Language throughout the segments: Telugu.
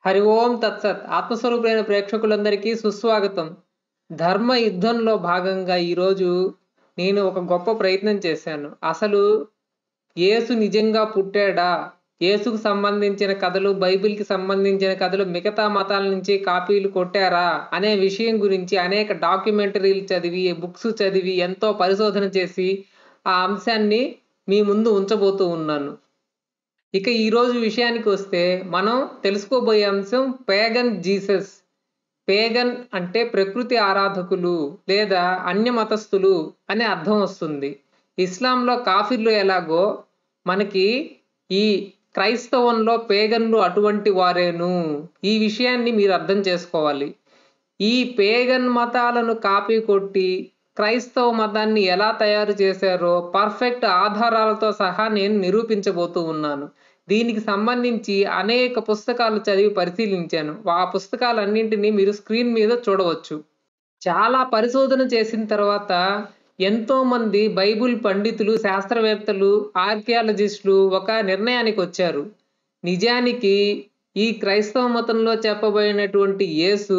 హరి ఓం తత్సత్ ఆత్మస్వరూపులైన ప్రేక్షకులందరికీ సుస్వాగతం ధర్మ యుద్ధంలో భాగంగా ఈరోజు నేను ఒక గొప్ప ప్రయత్నం చేశాను అసలు యేసు నిజంగా పుట్టాడా యేసుకు సంబంధించిన కథలు బైబిల్కి సంబంధించిన కథలు మిగతా మతాల నుంచి కాపీలు కొట్టారా అనే విషయం గురించి అనేక డాక్యుమెంటరీలు చదివి బుక్స్ చదివి ఎంతో పరిశోధన చేసి ఆ అంశాన్ని మీ ముందు ఉంచబోతూ ఉన్నాను ఇక ఈరోజు విషయానికి వస్తే మనం తెలుసుకోబోయే అంశం పేగన్ జీసస్ పేగన్ అంటే ప్రకృతి ఆరాధకులు లేదా అన్య మతస్థులు అనే అర్థం వస్తుంది ఇస్లాంలో కాఫీర్లు ఎలాగో మనకి ఈ క్రైస్తవంలో పేగన్లు అటువంటి వారేను ఈ విషయాన్ని మీరు అర్థం చేసుకోవాలి ఈ పేగన్ మతాలను కాపీ కొట్టి క్రైస్తవ మతాన్ని ఎలా తయారు చేశారో పర్ఫెక్ట్ ఆధారాలతో సహా నేను నిరూపించబోతూ ఉన్నాను దీనికి సంబంధించి అనేక పుస్తకాలు చదివి పరిశీలించాను ఆ పుస్తకాలన్నింటినీ మీరు స్క్రీన్ మీద చూడవచ్చు చాలా పరిశోధన చేసిన తర్వాత ఎంతో మంది బైబుల్ పండితులు శాస్త్రవేత్తలు ఆర్కియాలజిస్టులు ఒక నిర్ణయానికి వచ్చారు నిజానికి ఈ క్రైస్తవ మతంలో చెప్పబడినటువంటి యేసు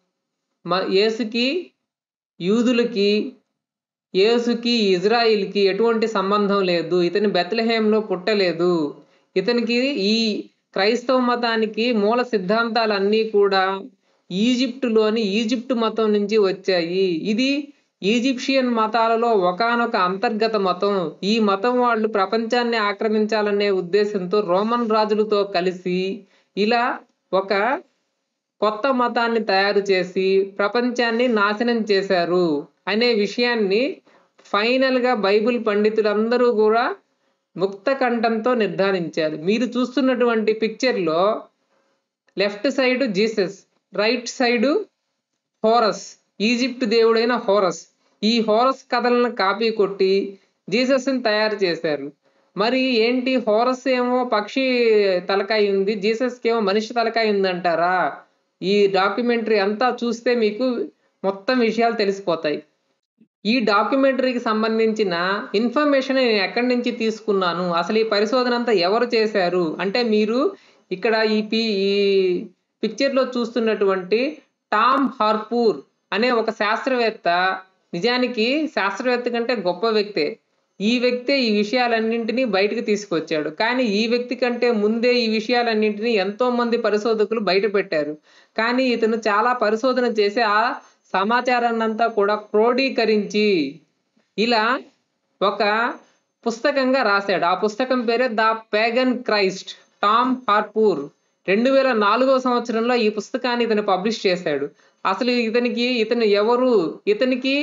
యేసుకి యూదులకి యేసుకి ఇజ్రాయిల్కి ఎటువంటి సంబంధం లేదు ఇతని బెత్లహేంలో పుట్టలేదు ఇతనికి ఈ క్రైస్తవ మతానికి మూల సిద్ధాంతాలన్నీ కూడా ఈజిప్టులోని ఈజిప్ట్ మతం నుంచి వచ్చాయి ఇది ఈజిప్షియన్ మతాలలో ఒకనొక అంతర్గత మతం ఈ మతం వాళ్ళు ప్రపంచాన్ని ఆక్రమించాలనే ఉద్దేశంతో రోమన్ రాజులతో కలిసి ఇలా ఒక కొత్త మతాన్ని తయారు చేసి ప్రపంచాన్ని నాశనం చేశారు అనే విషయాన్ని ఫైనల్గా బైబిల్ పండితులందరూ కూడా ముక్త కంఠంతో నిర్ధారించారు మీరు చూస్తున్నటువంటి పిక్చర్లో left side Jesus right side Horus Egypt దేవుడైన హోరస్ ఈ హోరస్ కథలను కాపీ కొట్టి జీసస్ని తయారు చేశారు మరి ఏంటి హోరస్ ఏమో పక్షి తలకాయ ఉంది జీసస్కి ఏమో మనిషి తలకాయ ఉందంటారా ఈ డాక్యుమెంటరీ అంతా చూస్తే మీకు మొత్తం విషయాలు తెలిసిపోతాయి ఈ డాక్యుమెంటరీకి సంబంధించిన ఇన్ఫర్మేషన్ నేను ఎక్కడి నుంచి తీసుకున్నాను అసలు ఈ పరిశోధన అంతా ఎవరు చేశారు అంటే మీరు ఇక్కడ ఈ పి ఈ పిక్చర్లో చూస్తున్నటువంటి టామ్ హార్పూర్ అనే ఒక శాస్త్రవేత్త నిజానికి శాస్త్రవేత్త కంటే గొప్ప వ్యక్తే ఈ వ్యక్తే ఈ విషయాలన్నింటినీ బయటకు తీసుకొచ్చాడు కానీ ఈ వ్యక్తి కంటే ముందే ఈ విషయాలన్నింటినీ ఎంతో మంది పరిశోధకులు బయట పెట్టారు కానీ ఇతను చాలా పరిశోధన చేసి ఆ సమాచారాన్ని అంతా కూడా క్రోడీకరించి ఇలా ఒక పుస్తకంగా రాశాడు ఆ పుస్తకం పేరే the Pagan Christ Tom Harpur రెండు వేల నాలుగో సంవత్సరంలో ఈ పుస్తకాన్ని ఇతను పబ్లిష్ చేశాడు అసలు ఇతనికి ఇతను ఎవరు ఇతనికి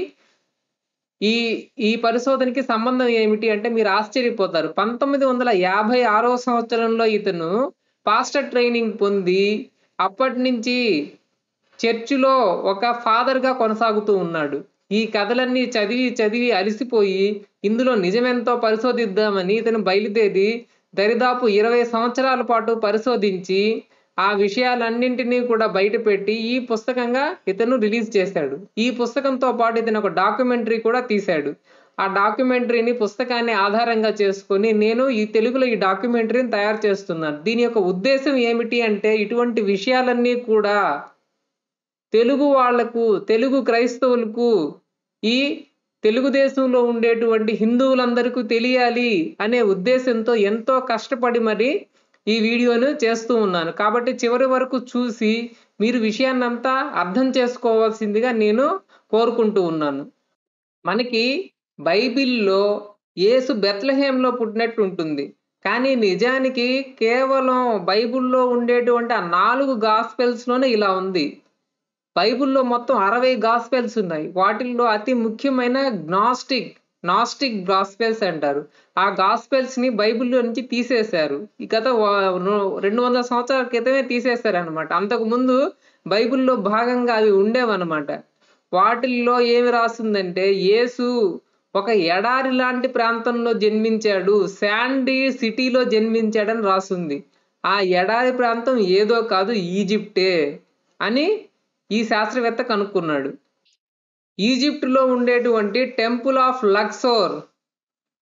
ఈ ఈ పరిశోధనకి సంబంధం ఏమిటి అంటే మీరు ఆశ్చర్యపోతారు పంతొమ్మిది వందల యాభై ఆరో సంవత్సరంలో ఇతను పాస్టర్ ట్రైనింగ్ పొంది అప్పటి నుంచి చర్చిలో ఒక ఫాదర్గా కొనసాగుతూ ఉన్నాడు ఈ కథలన్నీ చదివి చదివి అలసిపోయి ఇందులో నిజమెంతో పరిశోధిద్దామని ఇతను బయలుదేరి దరిదాపు ఇరవై సంవత్సరాల పాటు పరిశోధించి ఆ విషయాలన్నింటినీ కూడా బయటపెట్టి ఈ పుస్తకంగా ఇతను రిలీజ్ చేశాడు ఈ పుస్తకంతో పాటు ఇతను ఒక డాక్యుమెంటరీ కూడా తీశాడు ఆ డాక్యుమెంటరీని పుస్తకాన్ని ఆధారంగా చేసుకొని నేను ఈ తెలుగులో ఈ డాక్యుమెంటరీని తయారు చేస్తున్నాను దీని యొక్క ఉద్దేశం ఏమిటి అంటే ఇటువంటి విషయాలన్నీ కూడా తెలుగు వాళ్లకు తెలుగు క్రైస్తవులకు ఈ తెలుగుదేశంలో ఉండేటువంటి హిందువులందరికీ తెలియాలి అనే ఉద్దేశంతో ఎంతో కష్టపడి మరి ఈ వీడియోను చేస్తూ ఉన్నాను కాబట్టి చివరి వరకు చూసి మీరు విషయాన్నంతా అర్థం చేసుకోవాల్సిందిగా నేను కోరుకుంటూ ఉన్నాను మనకి బైబిల్లో యేసు బెత్లహేంలో పుట్టినట్టు ఉంటుంది కానీ నిజానికి కేవలం బైబిల్లో ఉండేటువంటి ఆ నాలుగు గాస్పెల్స్లోనే ఇలా ఉంది బైబిల్లో మొత్తం అరవై గాస్పెల్స్ ఉన్నాయి వాటిల్లో అతి ముఖ్యమైన గ్నాస్టిక్ నాస్టిక్ గాస్పెల్స్ అంటారు ఆ గాస్పెల్స్ ని బైబిల్లో నుంచి తీసేశారు ఈ గత రెండు వందల సంవత్సరాల క్రితమే తీసేశారు అనమాట అంతకు ముందు బైబిల్లో భాగంగా అవి ఉండేవన్నమాట వాటిల్లో ఏమి రాస్తుందంటే యేసు ఒక ఎడారి లాంటి ప్రాంతంలో జన్మించాడు శాండీ సిటీలో జన్మించాడని రాస్తుంది ఆ ఎడారి ప్రాంతం ఏదో కాదు ఈజిప్టే అని ఈ శాస్త్రవేత్త కనుక్కున్నాడు ఈజిప్ట్లో ఉండేటువంటి టెంపుల్ ఆఫ్ లక్సోర్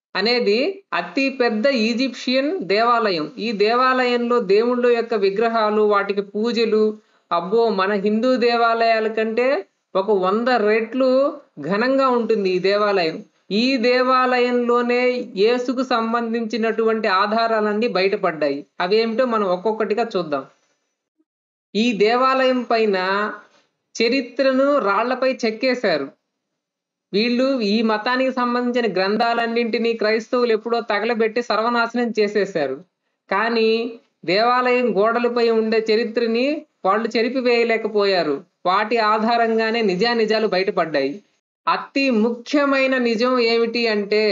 అనేది అతి పెద్ద ఈజిప్షియన్ దేవాలయం ఈ దేవాలయంలో దేవుళ్ళ యొక్క విగ్రహాలు వాటికి పూజలు అబ్బో మన హిందూ దేవాలయాల కంటే ఒక వంద రెట్లు ఘనంగా ఉంటుంది ఈ దేవాలయం ఈ దేవాలయంలోనే యేసుకు సంబంధించినటువంటి ఆధారాలన్నీ బయటపడ్డాయి అవేమిటో మనం ఒక్కొక్కటిగా చూద్దాం ఈ దేవాలయం పైన చరిత్రను రాళ్లపై చెక్కేశారు వీళ్ళు ఈ మతానికి సంబంధించిన గ్రంథాలన్నింటినీ క్రైస్తవులు ఎప్పుడో తగలబెట్టి సర్వనాశనం చేసేశారు కానీ దేవాలయం గోడలపై ఉండే చరిత్రని వాళ్ళు చెరిపివేయలేకపోయారు వాటి ఆధారంగానే నిజానిజాలు బయటపడ్డాయి అతి ముఖ్యమైన నిజం ఏమిటి అంటే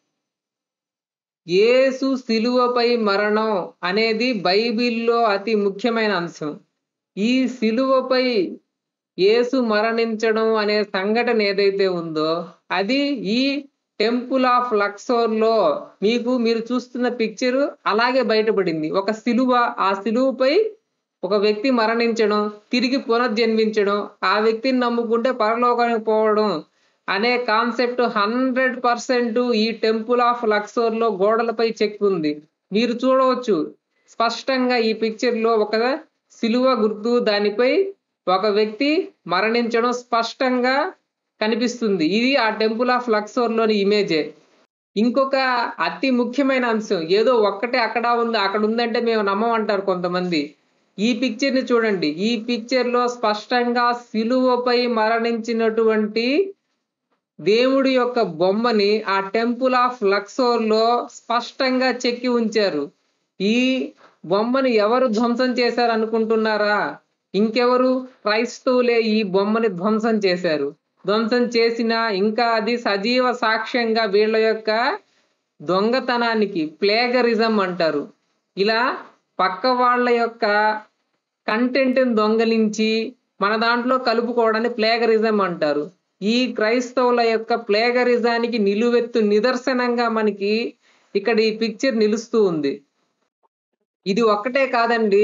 యేసు శిలువపై మరణం అనేది బైబిల్లో అతి ముఖ్యమైన అంశం ఈ శిలువపై యేసు మరణించడం అనే సంఘటన ఏదైతే ఉందో అది ఈ టెంపుల్ ఆఫ్ లక్సోర్ లో మీకు మీరు చూస్తున్న పిక్చర్ అలాగే బయటపడింది ఒక శిలువ ఆ శిలువపై ఒక వ్యక్తి మరణించడం తిరిగి పునర్జన్మించడం ఆ వ్యక్తిని నమ్ముకుంటే పరలోకానికి పోవడం అనే కాన్సెప్ట్ హండ్రెడ్ పర్సెంట్ ఈ టెంపుల్ ఆఫ్ లక్సోర్ లో గోడలపై చెక్కుంది మీరు చూడవచ్చు స్పష్టంగా ఈ పిక్చర్ లో ఒక సిలువ గుర్తు దానిపై ఒక వ్యక్తి మరణించడం స్పష్టంగా కనిపిస్తుంది ఇది ఆ టెంపుల్ ఆఫ్ లక్సోర్ లోని ఇమేజే ఇంకొక అతి ముఖ్యమైన అంశం ఏదో ఒక్కటే అక్కడ ఉంది అక్కడ ఉందంటే మేము నమ్మమంటారు కొంతమంది ఈ పిక్చర్ ని చూడండి ఈ పిక్చర్ లో స్పష్టంగా సిలువపై మరణించినటువంటి దేవుడి యొక్క బొమ్మని ఆ టెంపుల్ ఆఫ్ లక్సోర్ లో స్పష్టంగా చెక్కి ఉంచారు ఈ బొమ్మని ఎవరు ధ్వంసం చేశారు అనుకుంటున్నారా ఇంకెవరు క్రైస్తవులే ఈ బొమ్మని ధ్వంసం చేశారు ధ్వంసం చేసిన ఇంకా అది సజీవ సాక్ష్యంగా వీళ్ళ యొక్క దొంగతనానికి ప్లేగరిజం అంటారు ఇలా పక్క వాళ్ళ యొక్క కంటెంట్ని దొంగలించి మన దాంట్లో కలుపుకోవడాన్ని ప్లేగరిజం అంటారు ఈ క్రైస్తవుల యొక్క ప్లేగరిజానికి నిలువెత్తు నిదర్శనంగా మనకి ఇక్కడ ఈ పిక్చర్ నిలుస్తూ ఉంది ఇది ఒక్కటే కాదండి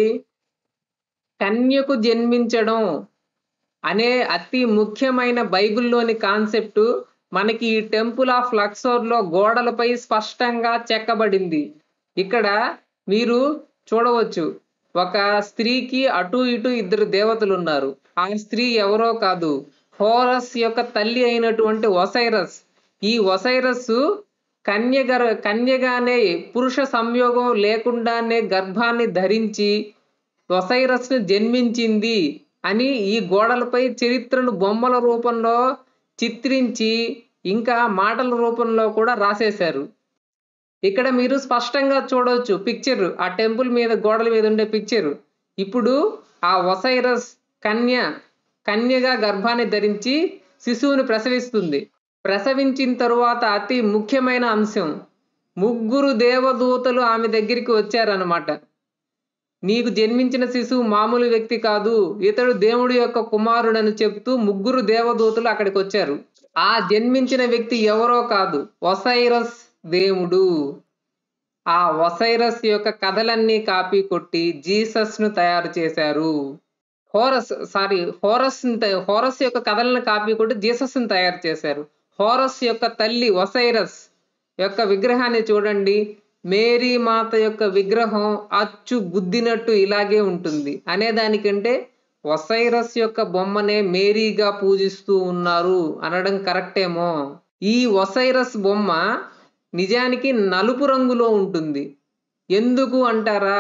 కన్యకు జన్మించడం అనే అతి ముఖ్యమైన బైబిల్లోని కాన్సెప్ట్ మనకి ఈ టెంపుల్ ఆఫ్ లక్సోర్ లో గోడలపై స్పష్టంగా చెక్కబడింది ఇక్కడ మీరు చూడవచ్చు ఒక స్త్రీకి అటు ఇటు ఇద్దరు దేవతలు ఉన్నారు ఆ స్త్రీ ఎవరో కాదు హోరస్ యొక్క తల్లి అయినటువంటి ఒసైరస్ ఈ ఒసైరస్ కన్యగర్ కన్యగానే పురుష సంయోగం లేకుండానే గర్భాన్ని ధరించి ఒసైరస్ ను జన్మించింది అని ఈ గోడలపై చరిత్రను బొమ్మల రూపంలో చిత్రించి ఇంకా మాటల రూపంలో కూడా రాసేశారు ఇక్కడ మీరు స్పష్టంగా చూడవచ్చు పిక్చర్ ఆ టెంపుల్ మీద గోడల మీద ఉండే పిక్చర్ ఇప్పుడు ఆ ఒసైరస్ కన్య కన్యగా గర్భాన్ని ధరించి శిశువుని ప్రసవిస్తుంది ప్రసవించిన తరువాత అతి ముఖ్యమైన అంశం ముగ్గురు దేవదూతలు ఆమె దగ్గరికి వచ్చారనమాట నీకు జన్మించిన శిశువు మామూలు వ్యక్తి కాదు ఇతడు దేవుడి యొక్క కుమారుడని చెప్తూ ముగ్గురు దేవదూతలు అక్కడికి వచ్చారు ఆ జన్మించిన వ్యక్తి ఎవరో కాదు ఒసైరస్ దేవుడు ఆ ఒసైరస్ యొక్క కథలన్నీ కాపీ కొట్టి జీసస్ ను తయారు చేశారు హోరస్ సారీ హోరస్ హోరస్ యొక్క కథలను కాపీ కొట్టి జీసస్ ని తయారు చేశారు హోరస్ యొక్క తల్లి ఒసైరస్ యొక్క విగ్రహాన్ని చూడండి మేరీ మాత యొక్క విగ్రహం అచ్చు గుద్దినట్టు ఇలాగే ఉంటుంది అనే దానికంటే ఒసైరస్ యొక్క బొమ్మనే మేరీగా పూజిస్తూ ఉన్నారు అనడం కరెక్టేమో ఈ ఒసైరస్ బొమ్మ నిజానికి నలుపు రంగులో ఉంటుంది ఎందుకు అంటారా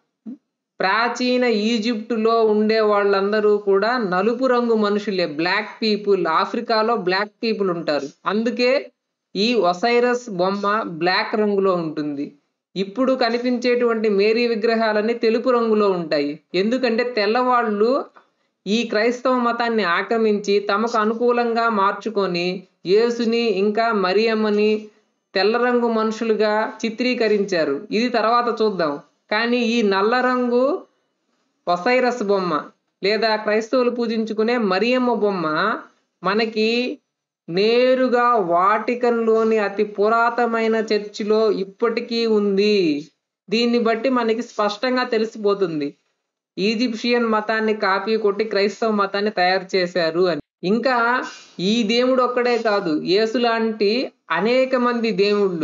ప్రాచీన ఈజిప్టులో ఉండే వాళ్ళందరూ కూడా నలుపు రంగు మనుషులే బ్లాక్ పీపుల్ ఆఫ్రికాలో బ్లాక్ పీపుల్ ఉంటారు అందుకే ఈ ఒసైరస్ బొమ్మ బ్లాక్ రంగులో ఉంటుంది ఇప్పుడు కనిపించేటువంటి మేరీ విగ్రహాలన్నీ తెలుపు రంగులో ఉంటాయి ఎందుకంటే తెల్లవాళ్ళు ఈ క్రైస్తవ మతాన్ని ఆక్రమించి తమకు అనుకూలంగా మార్చుకొని యేసుని ఇంకా మరియమ్మని తెల్ల రంగు మనుషులుగా చిత్రీకరించారు ఇది తర్వాత చూద్దాం కానీ ఈ నల్ల రంగు ఒసైరస్ బొమ్మ లేదా క్రైస్తవులు పూజించుకునే మరియమ్మ బొమ్మ మనకి నేరుగా వాటికన్లోని అతి పురాతనమైన చర్చిలో ఇప్పటికీ ఉంది దీన్ని బట్టి మనకి స్పష్టంగా తెలిసిపోతుంది ఈజిప్షియన్ మతాన్ని కాపీ కొట్టి క్రైస్తవ మతాన్ని తయారు చేశారు అని ఇంకా ఈ దేవుడు ఒక్కడే కాదు యేసు లాంటి అనేక మంది దేవుళ్ళు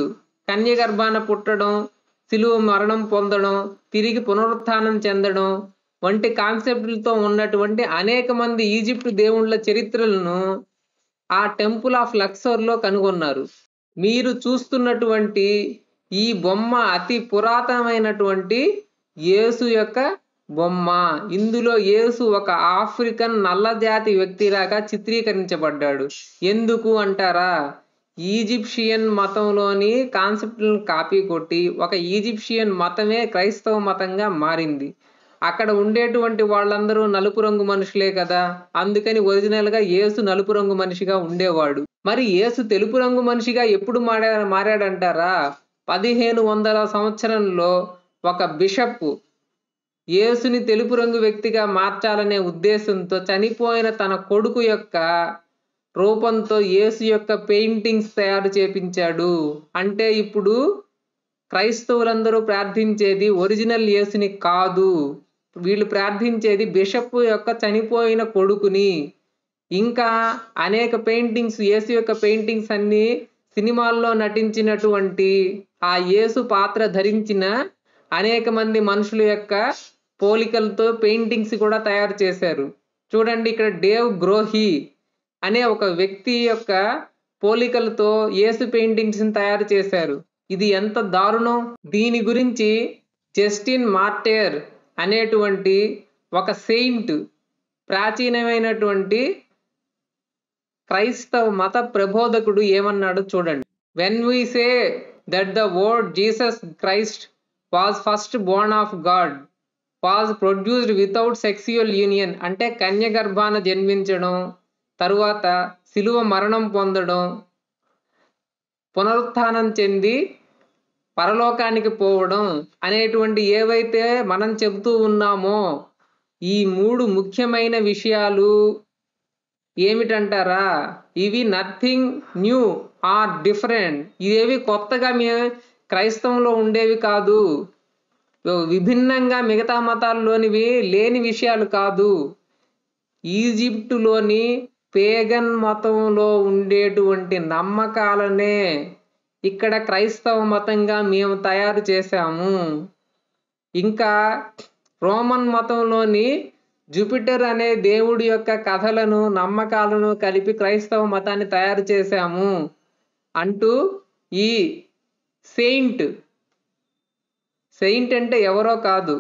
కన్య గర్భాన పుట్టడం సిలువ మరణం పొందడం తిరిగి పునరుత్థానం చెందడం వంటి కాన్సెప్ట్లతో ఉన్నటువంటి అనేక మంది ఈజిప్ట్ దేవుళ్ళ చరిత్రలను ఆ టెంపుల్ ఆఫ్ లక్సోర్లో కనుగొన్నారు మీరు చూస్తున్నటువంటి ఈ బొమ్మ అతి పురాతనమైనటువంటి యేసు యొక్క బొమ్మ ఇందులో యేసు ఒక ఆఫ్రికన్ నల్ల జాతి వ్యక్తిలాగా చిత్రీకరించబడ్డాడు ఎందుకు అంటారా ఈజిప్షియన్ మతంలోని కాన్సెప్ట్లను కాపీ కొట్టి ఒక ఈజిప్షియన్ మతమే క్రైస్తవ మతంగా మారింది అక్కడ ఉండేటువంటి వాళ్ళందరూ నలుపు రంగు మనుషులే కదా అందుకని ఒరిజినల్ గా యేసు నలుపు రంగు మనిషిగా ఉండేవాడు మరి యేసు తెలుపు రంగు మనిషిగా ఎప్పుడు మారా మారాడంటారా పదిహేను వందల సంవత్సరంలో ఒక బిషప్ యేసుని తెలుపు రంగు వ్యక్తిగా మార్చాలనే ఉద్దేశంతో చనిపోయిన తన కొడుకు యొక్క రూపంతో యేసు యొక్క పెయింటింగ్స్ తయారు చేపించాడు అంటే ఇప్పుడు క్రైస్తవులందరూ ప్రార్థించేది ఒరిజినల్ యేసుని కాదు వీళ్ళు ప్రార్థించేది బిషప్ యొక్క చనిపోయిన కొడుకుని ఇంకా అనేక పెయింటింగ్స్ యేసు యొక్క పెయింటింగ్స్ అన్ని సినిమాల్లో నటించినటువంటి ఆ యేసు పాత్ర ధరించిన అనేక మంది మనుషుల యొక్క పోలికలతో పెయింటింగ్స్ కూడా తయారు చేశారు చూడండి ఇక్కడ డేవ్ గ్రోహి అనే ఒక వ్యక్తి యొక్క పోలికలతో యేసు పెయింటింగ్స్ తయారు చేశారు ఇది ఎంత దారుణం దీని గురించి జస్టిన్ మార్టేర్ అనేటువంటి ఒక సెయింట్ ప్రాచీనమైనటువంటి క్రైస్తవ మత ప్రబోధకుడు ఏమన్నాడు చూడండి when we say that the word Jesus Christ was first born of God was produced without sexual union అంటే కన్య గర్భాన జన్మించడం తరువాత శిలువ మరణం పొందడం పునరుత్థానం చెంది పరలోకానికి పోవడం అనేటువంటి ఏవైతే మనం చెబుతూ ఉన్నామో ఈ మూడు ముఖ్యమైన విషయాలు ఏమిటంటారా ఇవి నథింగ్ న్యూ ఆర్ డిఫరెంట్ ఇవేవి కొత్తగా మే క్రైస్తవంలో ఉండేవి కాదు విభిన్నంగా మిగతా మతాల్లోనివి లేని విషయాలు కాదు ఈజిప్టులోని పేగన్ మతంలో ఉండేటువంటి నమ్మకాలనే ఇక్కడ క్రైస్తవ మతంగా మేము తయారు చేశాము ఇంకా రోమన్ మతంలోని జూపిటర్ అనే దేవుడి యొక్క కథలను నమ్మకాలను కలిపి క్రైస్తవ మతాన్ని తయారు చేశాము అంటూ ఈ సెయింట్ సెయింట్ అంటే ఎవరో కాదు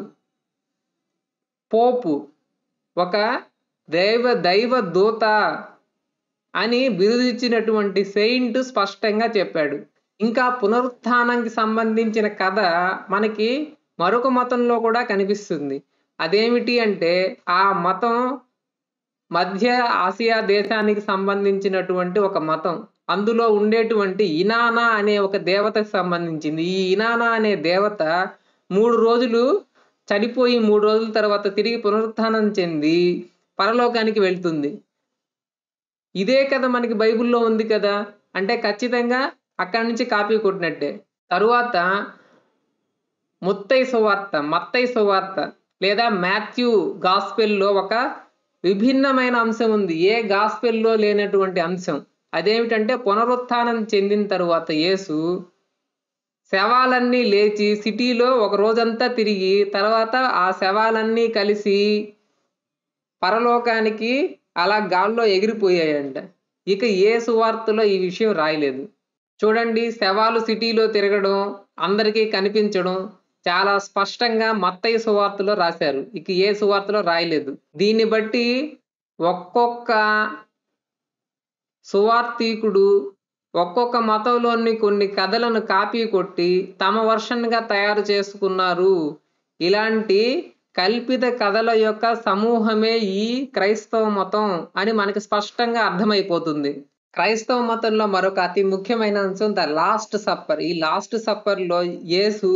పోపు ఒక దైవ దైవ దూత అని బిరుదిచ్చినటువంటి సెయింట్ స్పష్టంగా చెప్పాడు ఇంకా పునరుత్థానానికి సంబంధించిన కథ మనకి మరొక మతంలో కూడా కనిపిస్తుంది అదేమిటి అంటే ఆ మతం మధ్య ఆసియా దేశానికి సంబంధించినటువంటి ఒక మతం అందులో ఉండేటువంటి ఇనానా అనే ఒక దేవతకు సంబంధించింది ఈ ఇనానా అనే దేవత మూడు రోజులు చనిపోయి మూడు రోజుల తర్వాత తిరిగి పునరుత్థానం చెంది పరలోకానికి వెళ్తుంది ఇదే కదా మనకి బైబిల్లో ఉంది కదా అంటే ఖచ్చితంగా అక్కడి నుంచి కాపీ కొట్టినట్టే తరువాత ముత్తై సువార్త మత్తై సువార్త లేదా మాథ్యూ గాస్పెల్లో ఒక విభిన్నమైన అంశం ఉంది ఏ గాస్పెల్లో లేనటువంటి అంశం అదేమిటంటే పునరుత్థానం చెందిన తరువాత యేసు శవాలన్నీ లేచి సిటీలో ఒక రోజంతా తిరిగి తర్వాత ఆ శవాలన్నీ కలిసి పరలోకానికి అలా గాల్లో ఎగిరిపోయాయంట ఇక ఏ సువార్తలో ఈ విషయం రాయలేదు చూడండి శవాలు సిటీలో తిరగడం అందరికీ కనిపించడం చాలా స్పష్టంగా మత్తయ్య సువార్తలో రాశారు ఇక ఏ సువార్తలో రాయలేదు దీన్ని బట్టి ఒక్కొక్క సువార్థికుడు ఒక్కొక్క మతంలోని కొన్ని కథలను కాపీ కొట్టి తమ వర్షన్గా తయారు చేసుకున్నారు ఇలాంటి కల్పిత కథల యొక్క సమూహమే ఈ క్రైస్తవ మతం అని మనకి స్పష్టంగా అర్థమైపోతుంది క్రైస్తవ మతంలో మరొక అతి ముఖ్యమైన అంశం ద లాస్ట్ సప్పర్ ఈ లాస్ట్ సప్పర్ లో యేసు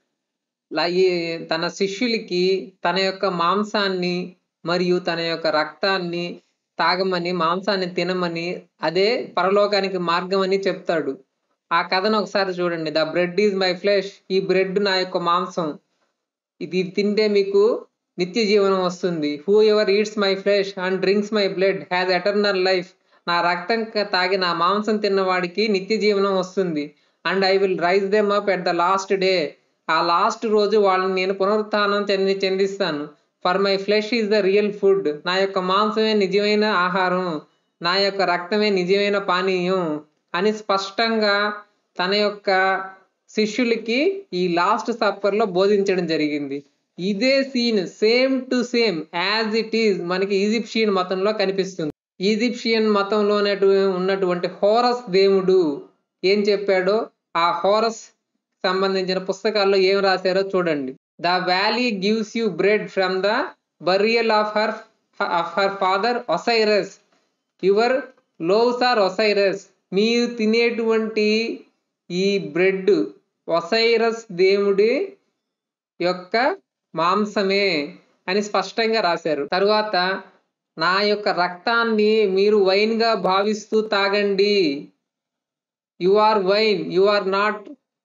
తన శిష్యులకి తన యొక్క మాంసాన్ని మరియు తన యొక్క రక్తాన్ని తాగమని మాంసాన్ని తినమని అదే పరలోకానికి మార్గం అని చెప్తాడు ఆ కథను ఒకసారి చూడండి the bread is my flesh ఈ బ్రెడ్ నా యొక్క మాంసం ఇది తింటే మీకు నిత్య జీవనం వస్తుంది whoever eats my flesh and drinks my blood has eternal life నా రక్తం తాగి నా మాంసం తిన్నవాడికి నిత్య జీవనం వస్తుంది and I will rise them up at the last day ఆ లాస్ట్ రోజు వాళ్ళని నేను పునరుత్థానం చెంది చెందిస్తాను for my flesh is the real food నా యొక్క మాంసమే నిజమైన ఆహారం నా యొక్క రక్తమే నిజమైన పానీయం అని స్పష్టంగా తన యొక్క శిష్యులకి ఈ లాస్ట్ సప్పర్లో బోధించడం జరిగింది ఇదే scene same to same as it is మనకి ఈజిప్షియన్ మతంలో కనిపిస్తుంది ఈజిప్షియన్ మతంలో ఉన్నటువంటి హోరస్ దేవుడు ఏం చెప్పాడో ఆ హోరస్ సంబంధించిన పుస్తకాల్లో ఏం రాశారో చూడండి the valley gives you bread from the burial of her of her father Osiris your loaves are Osiris మీరు తినేటువంటి ఈ బ్రెడ్ ఒసైరస్ దేవుడి యొక్క మాంసమే అని స్పష్టంగా రాశారు తరువాత నా యొక్క రక్తాన్ని మీరు వైన్ గా భావిస్తూ తాగండి you are wine you are not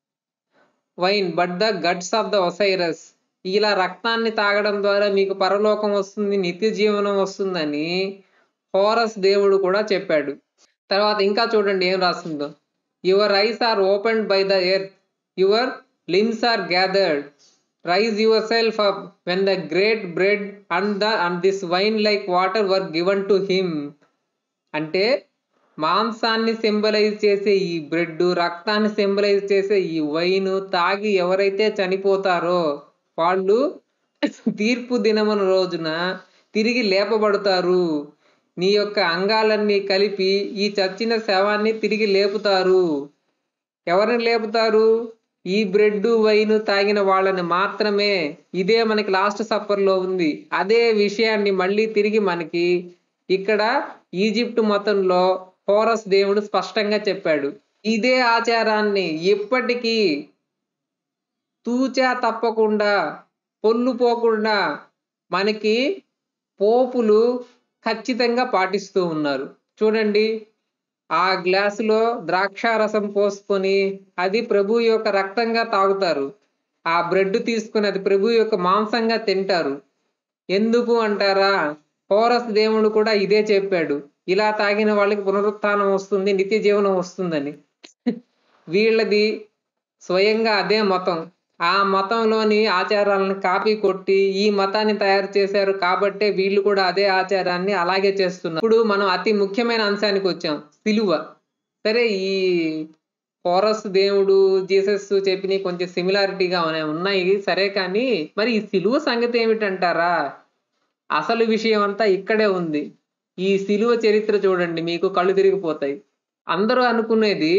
wine but the gods of the Osiris ఇలా రక్తాన్ని తాగడం ద్వారా మీకు పరలోకం వస్తుంది నిత్య జీవనం వస్తుందని హోరస్ దేవుడు కూడా చెప్పాడు తర్వాత ఇంకా చూడండి ఏం రాస్తుందో your eyes are opened by the earth your limbs are gathered rise yourself up when the great bread and the and this wine like water were given to him అంటే మాంసాన్ని సింబలైజ్ చేసే ఈ బ్రెడ్ రక్తాన్ని సింబలైజ్ చేసే ఈ వైన్ తాగి ఎవరైతే చనిపోతారో వాళ్ళు తీర్పు దినమున రోజున తిరిగి లేపబడతారు నీ యొక్క అంగాలన్నీ కలిపి ఈ చచ్చిన శవాన్ని తిరిగి లేపుతారు ఎవరిని లేపుతారు ఈ బ్రెడ్ వైన్ తాగిన వాళ్ళని మాత్రమే ఇదే మనకి లాస్ట్ సఫర్ లో ఉంది అదే విషయాన్ని మళ్ళీ తిరిగి మనకి ఇక్కడ ఈజిప్ట్ మతంలో హోరస్ దేవుడు స్పష్టంగా చెప్పాడు ఇదే ఆచారాన్ని ఇప్పటికీ తూచా తప్పకుండా పొల్లు పోకుండా మనకి పోపులు ఖచ్చితంగా పాటిస్తూ ఉన్నారు చూడండి ఆ గ్లాసులో ద్రాక్షారసం పోసుకొని అది ప్రభు యొక్క రక్తంగా తాగుతారు ఆ బ్రెడ్ తీసుకుని అది ప్రభు యొక్క మాంసంగా తింటారు ఎందుకు అంటారా హోరస్ దేవుడు కూడా ఇదే చెప్పాడు ఇలా తాగిన వాళ్ళకి పునరుత్థానం వస్తుంది నిత్య జీవనం వస్తుందని వీళ్ళది స్వయంగా అదే మతం ఆ మతంలోని ఆచారాలను కాపీ కొట్టి ఈ మతాన్ని తయారు చేశారు కాబట్టే వీళ్ళు కూడా అదే ఆచారాన్ని అలాగే చేస్తున్నారు ఇప్పుడు మనం అతి ముఖ్యమైన అంశానికి వచ్చాం సిలువ సరే ఈ హోరస్ దేవుడు జీసస్ చెప్పిన కొంచెం సిమిలారిటీగా ఉన్నాయి సరే కానీ మరి ఈ సిలువ సంగతి ఏమిటంటారా అసలు విషయం అంతా ఇక్కడే ఉంది ఈ సిలువ చరిత్ర చూడండి మీకు కళ్ళు తిరిగిపోతాయి అందరూ అనుకునేది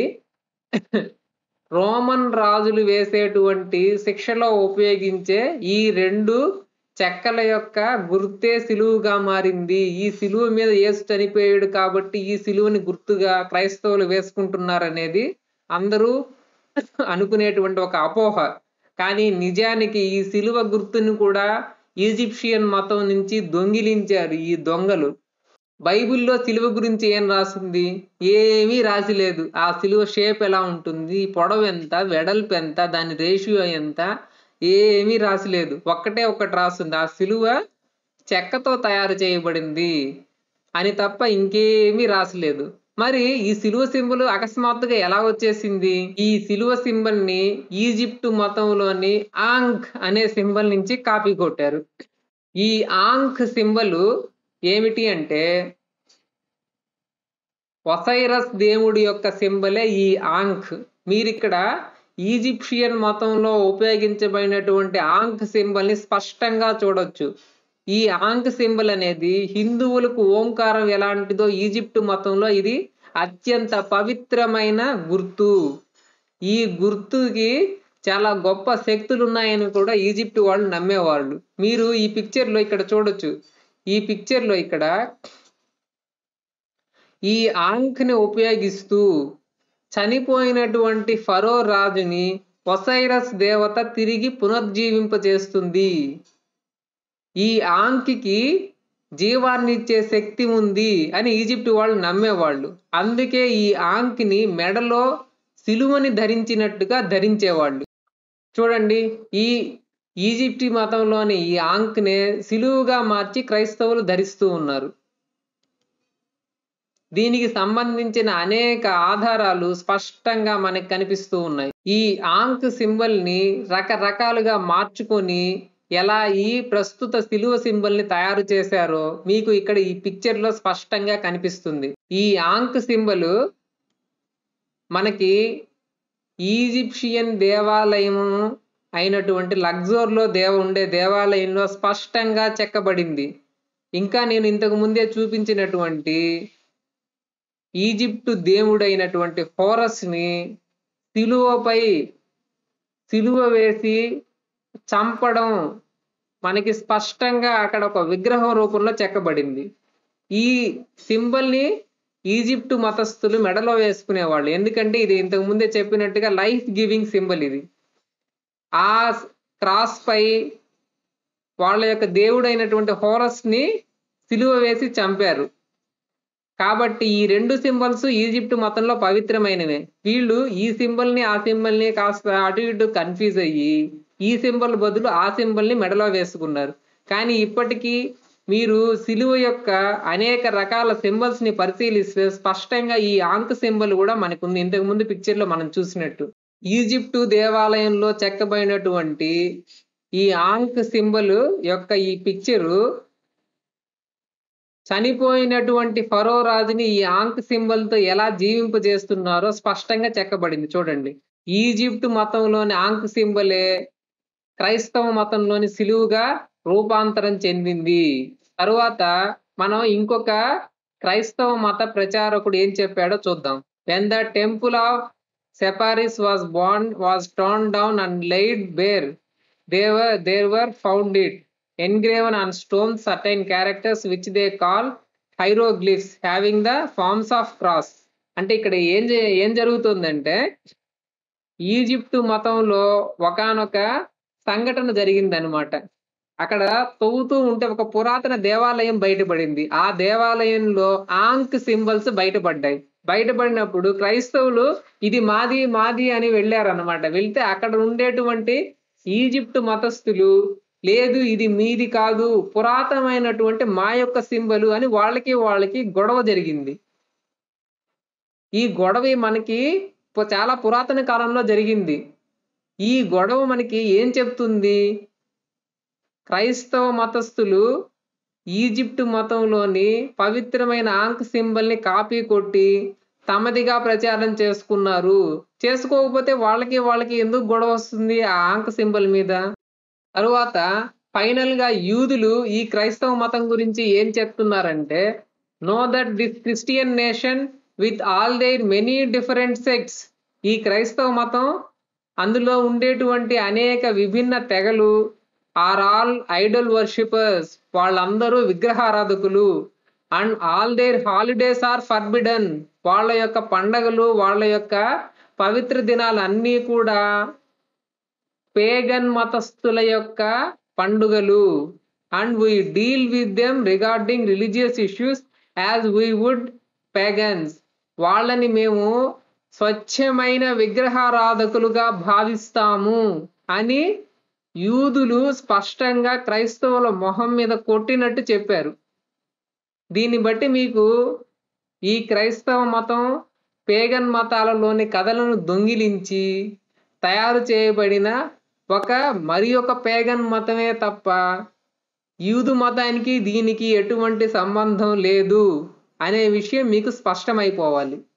రోమన్ రాజులు వేసేటువంటి శిక్షలో ఉపయోగించే ఈ రెండు చెక్కల యొక్క గుర్తే సిలువుగా మారింది ఈ సిలువ మీద యేసు చనిపోయాడు కాబట్టి ఈ సిలువని గుర్తుగా క్రైస్తవులు వేసుకుంటున్నారనేది అందరూ అనుకునేటువంటి ఒక అపోహ కానీ నిజానికి ఈ సిలువ గుర్తుని కూడా ఈజిప్షియన్ మతం నుంచి దొంగిలించారు ఈ దొంగలు బైబిల్లో సిలువ గురించి ఏం రాసింది ఏమీ రాసి లేదు ఆ సిలువ షేప్ ఎలా ఉంటుంది పొడవు ఎంత వెడల్పు ఎంత దాని రేషియో ఎంత ఏమీ రాసి లేదు ఒక్కటే ఒక్కటి రాస్తుంది ఆ సిలువ చెక్కతో తయారు చేయబడింది అని తప్ప ఇంకేమీ రాసలేదు మరి ఈ సిలువ సింబల్ అకస్మాత్తుగా ఎలా వచ్చేసింది ఈ సిలువ సింబల్ ని ఈజిప్ట్ మతంలోని ఆంక్ అనే సింబల్ నుంచి కాపీ కొట్టారు ఈ ఆంక్ సింబల్ ఏమిటి అంటే ఒసైరస్ దేవుడి యొక్క సింబలే ఈ ఆంక్ మీరిక్కడ ఈజిప్షియన్ మతంలో ఉపయోగించబడినటువంటి ఆంక్ సింబల్ ని స్పష్టంగా చూడొచ్చు ఈ ఆంక్ సింబల్ అనేది హిందువులకు ఓంకారం ఎలాంటిదో ఈజిప్ట్ మతంలో ఇది అత్యంత పవిత్రమైన గుర్తు ఈ గుర్తుకి చాలా గొప్ప శక్తులు ఉన్నాయని కూడా ఈజిప్ట్ వాళ్ళు నమ్మేవాళ్ళు మీరు ఈ పిక్చర్ లో ఇక్కడ చూడొచ్చు ఈ పిక్చర్ లో ఇక్కడ ఈ ఆంక్ని ఉపయోగిస్తూ చనిపోయినటువంటి ఫరో రాజుని ఒసైరస్ దేవత తిరిగి పునర్జీవింపజేస్తుంది ఈ ఆంకికి జీవాన్నిచ్చే శక్తి ఉంది అని ఈజిప్ట్ వాళ్ళు నమ్మేవాళ్ళు అందుకే ఈ ఆంకిని మెడలో సిలువని ధరించినట్టుగా ధరించేవాళ్ళు చూడండి ఈ ఈజిప్టి మతంలోని ఈ ఆంక్నే సిలువుగా మార్చి క్రైస్తవులు ధరిస్తూ ఉన్నారు దీనికి సంబంధించిన అనేక ఆధారాలు స్పష్టంగా మనకు కనిపిస్తూ ఉన్నాయి ఈ ఆంక్ సింబల్ ని రకరకాలుగా మార్చుకొని ఎలా ఈ ప్రస్తుత సిలువ సింబల్ ని తయారు చేశారో మీకు ఇక్కడ ఈ పిక్చర్ లో స్పష్టంగా కనిపిస్తుంది ఈ ఆంక్ సింబల్ మనకి ఈజిప్షియన్ దేవాలయం అయినటువంటి లగ్జోర్లో దేవ ఉండే దేవాలయంలో స్పష్టంగా చెక్కబడింది ఇంకా నేను ఇంతకు ముందే చూపించినటువంటి ఈజిప్టు దేవుడైనటువంటి హోరస్ ని సిలువపై సిలువ వేసి చంపడం మనకి స్పష్టంగా అక్కడ ఒక విగ్రహం రూపంలో చెక్కబడింది ఈ సింబల్ ని ఈజిప్టు మతస్థులు మెడలో వేసుకునేవాళ్ళు ఎందుకంటే ఇది ఇంతకు ముందే చెప్పినట్టుగా లైఫ్ గివింగ్ సింబల్ ఇది ఆ క్రాస్ పై వాళ్ళ యొక్క దేవుడైనటువంటి హోరస్ ని సిలువ వేసి చంపారు కాబట్టి ఈ రెండు సింబల్స్ ఈజిప్ట్ మతంలో పవిత్రమైనవే వీళ్ళు ఈ సింబల్ ని ఆ సింబల్ ని కాస్త అటు ఇటు కన్ఫ్యూజ్ అయ్యి ఈ సింబల్ బదులు ఆ సింబల్ ని మెడలో వేసుకున్నారు కానీ ఇప్పటికీ మీరు సిలువ యొక్క అనేక రకాల సింబల్స్ ని పరిశీలిస్తే స్పష్టంగా ఈ ఆంక్ సింబల్ కూడా మనకుంది ఇంతకు ముందు పిక్చర్ లో మనం చూసినట్టు ఈజిప్టు దేవాలయంలో చెక్కబడినటువంటి ఈ ఆంక్ సింబల్ యొక్క ఈ పిక్చరు చనిపోయినటువంటి ఫరో రాజుని ఈ ఆంక్ సింబల్ తో ఎలా జీవింపజేస్తున్నారో స్పష్టంగా చెక్కబడింది చూడండి ఈజిప్ట్ మతంలోని ఆంక్ సింబలే క్రైస్తవ మతంలోని సిలువుగా రూపాంతరం చెందింది తరువాత మనం ఇంకొక క్రైస్తవ మత ప్రచారకుడు ఏం చెప్పాడో చూద్దాం when the temple of Serapis was bond was turn down and laid bare there there were found it engraven on stones certain characters which they call hieroglyphs having the forms of cross అంటే ఇక్కడ ఏం జే- ఏం జరుగుతుందంటే ఈజిప్టు మతంలో ఒకానొక సంఘటన జరిగిందనమాట అక్కడ తవ్వుతూ ఉంటే ఒక పురాతన దేవాలయం బయటపడింది ఆ దేవాలయంలో ఆంక్ సింబల్స్ బయటపడ్డాయి బయటపడినప్పుడు క్రైస్తవులు ఇది మాది మాది అని వెళ్ళారనమాట వెళ్తే అక్కడ ఉండేటువంటి ఈజిప్టు మతస్థులు లేదు ఇది మీది కాదు పురాతనమైనటువంటి మా యొక్క సింబలు అని వాళ్ళకి వాళ్ళకి గొడవ జరిగింది ఈ గొడవ మనకి పు- చాలా పురాతన కాలంలో జరిగింది ఈ గొడవ మనకి ఏం చెప్తుంది క్రైస్తవ మతస్థులు ఈజిప్టు మతంలోని పవిత్రమైన ఆంక్ సింబల్ ని కాపీ కొట్టి తమదిగా ప్రచారం చేసుకున్నారు చేసుకోకపోతే వాళ్ళకి వాళ్ళకి ఎందుకు గొడవ వస్తుంది ఆ ఆంక్ సింబల్ మీద తరువాత ఫైనల్ గా యూదులు ఈ క్రైస్తవ మతం గురించి ఏం చెప్తున్నారంటే know that this Christian nation with all their many different sects ఈ క్రైస్తవ మతం అందులో ఉండేటువంటి అనేక విభిన్న తెగలు ఆర్ ఆల్ ఐడల్ వర్షిపర్స్ వాళ్ళందరూ విగ్రహారాధకులు and all their holidays are forbidden వాళ్ళ యొక్క పండగలు వాళ్ళ యొక్క పవిత్ర దినాలు అన్నీ కూడా పేగన్ మతస్థుల యొక్క పండుగలు and we deal with them regarding religious issues as we would pagans వాళ్ళని మేము స్వచ్ఛమైన విగ్రహారాధకులుగా భావిస్తాము అని యూదులు స్పష్టంగా క్రైస్తవుల మొహం మీద కొట్టినట్టు చెప్పారు దీన్ని బట్టి మీకు ఈ క్రైస్తవ మతం పేగన్ మతాలలోని కథలను దొంగిలించి తయారు చేయబడిన ఒక మరి ఒక పేగన్ మతమే తప్ప యూదు మతానికి దీనికి ఎటువంటి సంబంధం లేదు అనే విషయం మీకు స్పష్టమైపోవాలి